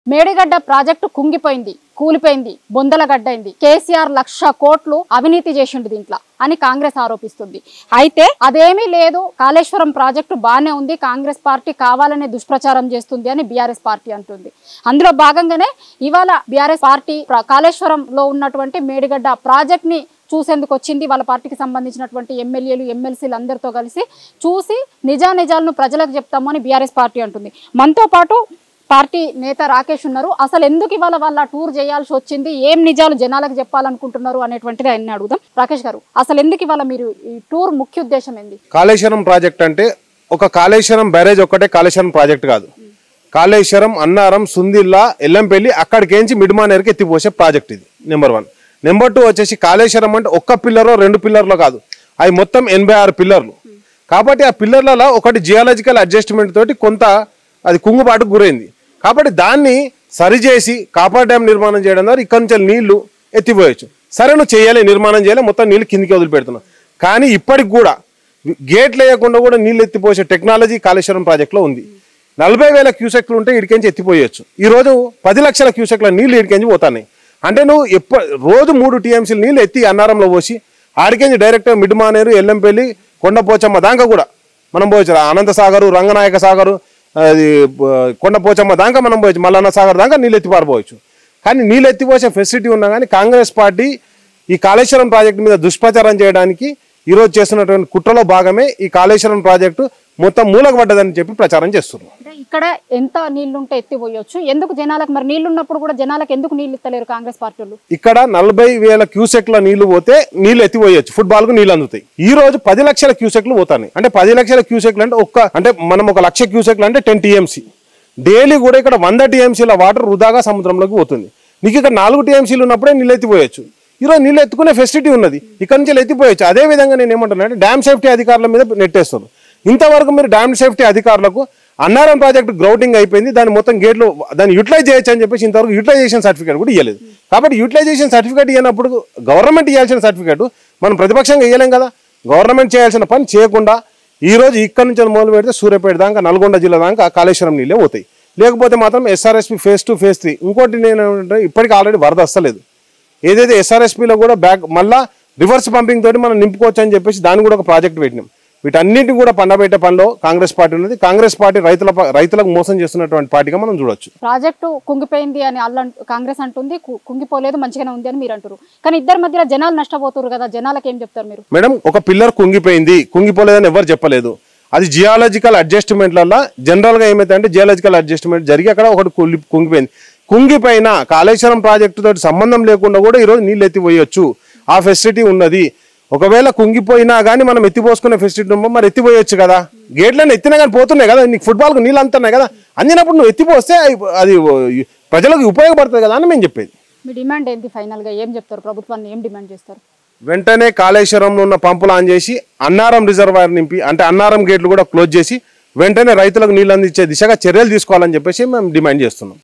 Medigadda project కుంగిపోయింది కూలిపోయింది బొందలగడ్డైంది కేసీఆర్ లక్ష కోట్లు అవినీతి చేసిండు దీంట్లో అని కాంగ్రెస్ ఆరోపిస్తుంది అయితే అదేమీ లేదు కాళేశ్వరం ప్రాజెక్టు బాగానే ఉంది కాంగ్రెస్ పార్టీ కావాలనే దుష్ప్రచారం చేస్తుంది అని బీఆర్ఎస్ పార్టీ అంటుంది అందులో భాగంగానే ఇవాళ బీఆర్ఎస్ పార్టీ ప్ర- కాళేశ్వరంలో ఉన్నటువంటి మేడిగడ్డ ప్రాజెక్ట్ ని చూసేందుకు వచ్చింది వాళ్ళ పార్టీకి సంబంధించినటువంటి ఎమ్మెల్యేలు ఎమ్మెల్సీలు అందరితో కలిసి చూసి నిజానిజాలను ప్రజలకు చెప్తాము అని బీఆర్ఎస్ పార్టీ అంటుంది మనతో పాటు పార్టీ నేత రాకేష్ ఉన్నారు అసలు ఎందుకు ఇవాళ వాళ్ళ టూర్ చేయాల్సి వచ్చింది ఏం నిజాలు జనాలకు చెప్పాలనుకుంటున్నారు అనేటువంటిది ఆయన అడుగుదాం రాకేష్ గారు అసలు ఎందుకు ఇవాళ మీరు ఈ టూర్ ముఖ్య ఉద్దేశం ఏంది కాళేశ్వరం ప్రాజెక్ట్ అంటే ఒక కాళేశ్వరం బ్యారేజ్ ఒక్కటే కాళేశ్వరం ప్రాజెక్ట్ కాదు కాళేశ్వరం అన్నారం సుందిల్లా ఎల్లంపల్లి అక్కడికేంచి మిడ్మానేర్కి ఎత్తిపోసే ప్రాజెక్ట్ ఇది నెంబర్ వన్ నెంబర్ టూ వచ్చేసి కాళేశ్వరం అంటే ఒక్క పిల్లరో రెండు పిల్లర్లో కాదు అవి మొత్తం ఎనభై ఆరు పిల్లర్లు కాబట్టి ఆ పిల్లర్లలో ఒకటి జియాలజికల్ అడ్జస్ట్మెంట్ తోటి కొంత అది కుంగుబాటుకు గురైంది కాబట్టి దాన్ని సరిచేసి కాపర్ డ్యామ్ నిర్మాణం చేయడం ద్వారా ఇక్కడి నుంచి నీళ్లు ఎత్తిపోయచ్చు సరే నువ్వు చేయాలి నిర్మాణం చేయాలి మొత్తం నీళ్ళు కిందికి వదిలిపెడుతున్నావు కానీ ఇప్పటికి కూడా గేట్లు వేయకుండా కూడా నీళ్ళు ఎత్తిపోసే టెక్నాలజీ కాళేశ్వరం ప్రాజెక్టులో ఉంది నలభై వేల క్యూసెక్లు ఉంటే ఇడికెంచి ఎత్తిపోయొచ్చు ఈ రోజు పది లక్షల క్యూసెక్ల నీళ్లు ఇడికెంచి పోతాయి అంటే నువ్వు ఎప్ప రోజు మూడు టీఎంసీలు నీళ్ళు ఎత్తి అన్నారంలో పోసి ఆడికెంచి డైరెక్ట్ మిడ్ మానేరు ఎల్లంపల్లి కొండపోచమ్మ దాకా కూడా మనం పోవచ్చు అనంత సాగరు రంగనాయక సాగరు అది బ- కొండపోచమ్మ దాకా మనం పోవచ్చు మల్లన్న సాగర్ దాకా నీళ్ళు ఎత్తి పారిపోవచ్చు కానీ నీళ్ళు ఎత్తిపోసే ఫెసిలిటీ ఉన్నా కానీ కాంగ్రెస్ పార్టీ ఈ కాళేశ్వరం ప్రాజెక్టు మీద దుష్ప్రచారం చేయడానికి ఈరోజు చేస్తున్నటువంటి కుట్రలో భాగమే ఈ కాళేశ్వరం ప్రాజెక్టు మొత్తం మూలకు పడ్డదని చెప్పి ప్రచారం చేస్తున్నారు అంటే ఇక్కడ ఎంత నీళ్లుంటే ఎత్తిపోయొచ్చు ఎందుకు జనాలకు మరి నీళ్లు ఉన్నప్పుడు కూడా జనాలకు ఎందుకు నీళ్లు ఇస్తలేరు కాంగ్రెస్ పార్టీ వాళ్ళు ఇక్కడ నలభై వేల క్యూసెక్ల నీళ్లు పోతే నీళ్లు ఎత్తిపోయొచ్చు ఫుట్బాల్ కు నీళ్లు అందుతాయి ఈ రోజు పది లక్షల క్యూసెక్లు పోతాయి అంటే పది లక్షల క్యూసెక్లు అంటే ఒక్క అంటే మనం ఒక లక్ష క్యూసెక్లు అంటే టెన్ టీఎంసీ డైలీ కూడా ఇక్కడ వంద టీఎంసీల వాటర్ వృధాగా సముద్రంలోకి పోతుంది నీకు ఇక్కడ నాలుగు టీఎంసీలు ఉన్నప్పుడే నీళ్ళు ఎత్తిపోయొచ్చు ఈరోజు నీళ్ళు ఎత్తుకునే ఫెసిలిటీ ఉన్నది ఇక్కడ నుంచి ఎత్తిపోయొచ్చు అదే విధంగా నేను ఏమంటున్నా అంటే డ్యామ్ సేఫ్టీ అధికారుల మీద నెట్టేస్తారు ఇంతవరకు మీరు డ్యామ్ సేఫ్టీ అధికారులకు అన్నారం ప్రాజెక్ట్ గ్రౌటింగ్ అయిపోయింది దాని మొత్తం గేట్లు దాన్ని యూటిలైజ్ చేయొచ్చు అని చెప్పేసి ఇంతవరకు యూటిలైజేషన్ సర్టిఫికేట్ కూడా ఇవ్వలేదు కాబట్టి యూటిలైజేషన్ సర్టిఫికేట్ ఇవ్వనప్పుడు గవర్నమెంట్ ఇవ్వాల్సిన సర్టిఫికేట్ మనం ప్రతిపక్షంగా ఇవ్వలేం కదా గవర్నమెంట్ చేయాల్సిన పని చేయకుండా ఈ రోజు ఇక్కడ నుంచి మొదలు పెడితే సూర్యాపేట దాకా నల్గొండ జిల్లా దాకా కాళేశ్వరం నీళ్ళే పోతాయి లేకపోతే మాత్రం SRSP phase two phase three ఇంకోటి నేను ఏమంటే ఇప్పటికీ ఆల్రెడీ వరద వస్తలేదు ఏదైతే ఎస్ఆర్ఎస్పిలో కూడా బ్యాక్ మళ్ళా రివర్స్ పంపింగ్ తోటి మనం నింపుకోవచ్చు అని చెప్పేసి దాన్ని కూడా ఒక ప్రాజెక్ట్ పెట్టినాం వీటన్నిటిని కూడా పండబెట్టే పనిలో కాంగ్రెస్ పార్టీ ఉన్నది కాంగ్రెస్ పార్టీ రైతుల ప- రైతులకు మోసం చేస్తున్నటువంటి పార్టీగా మనం చూడొచ్చు ప్రాజెక్టు కుంగిపోయింది అని అల్ల కాంగ్రెస్ అంటుంది కు- కుంగిపోలేదు మంచిగానే ఉంది అని మీరు అంటారు కానీ ఇద్దరి మధ్యలో జనాలు నష్టపోతారు కదా జనాలకు ఏం చెప్తారు మీరు మేడం ఒక పిల్లర్ కుంగిపోయింది కుంగిపోలేదని ఎవరు చెప్పలేదు అది జియాలజికల్ అడ్జస్ట్మెంట్లలో జనరల్గా ఏమైతే అంటే జియాలజికల్ అడ్జస్ట్మెంట్ జరిగి అక్కడ ఒకటి కులి కుంగిపోయింది కుంగిపోయిన కాళేశ్వరం ప్రాజెక్టు తోటి సంబంధం లేకుండా కూడా ఈరోజు నీళ్ళు ఎత్తిపోయొచ్చు ఆ ఫెసిలిటీ ఉన్నది ఒకవేళ కుంగిపోయినా కానీ మనం ఎత్తిపోసుకునే ఫెసిలిటీ ఉందో మరి ఎత్తిపోయొచ్చు కదా గేట్లను ఎత్తినా కానీ పోతున్నాయి కదా నీకు ఫుట్బాల్కు నీళ్ళు అంతున్నాయి కదా అందినప్పుడు నువ్వు ఎత్తిపోస్తే అయి- అది ప్రజలకు ఉపయోగపడుతుంది కదా అని మేము చెప్పేది మీ డిమాండ్ ఏంటి ఫైనల్ గా ఏం చెప్తారు ప్రభుత్వాన్ని ఏం డిమాండ్ చేస్తారు వెంటనే కాళేశ్వరంలో ఉన్న పంపులు ఆన్ చేసి అన్నారం రిజర్వాయర్ నింపి అంటే అన్నారం గేట్లు కూడా క్లోజ్ చేసి వెంటనే రైతులకు నీళ్ళు అందించే దిశగా చర్యలు తీసుకోవాలని చెప్పేసి మేము డిమాండ్ చేస్తున్నాం